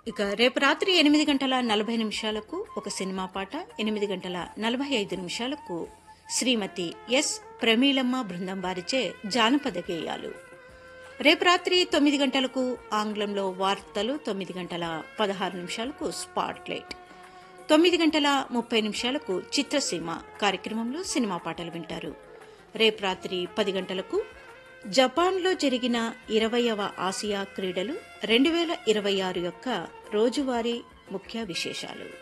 ఇక రేపు రాత్రి ఎనిమిది గంటల నలభై నిమిషాలకు ఒక సినిమా పాట ఎనిమిది గంటల నలభై ఐదు నిమిషాలకు శ్రీమతి ఎస్ ప్రమీలమ్మ బృందం వారిచే జానపద గేయాలు రేపు రాత్రి తొమ్మిది గంటలకు ఆంగ్లంలో వార్తలు తొమ్మిది గంటల పదహారు నిమిషాలకు స్పాట్లైట్ తొమ్మిది గంటల ముప్పై నిమిషాలకు చిత్రసీమ కార్యక్రమంలో సినిమా పాటలు వింటారు రేపు రాత్రి పది గంటలకు జపాన్లో జరిగిన ఇరవయవ ఆసియా క్రీడలు రెండు వేల ఇరవై ఆరు యొక్క రోజువారీ ముఖ్య విశేషాలు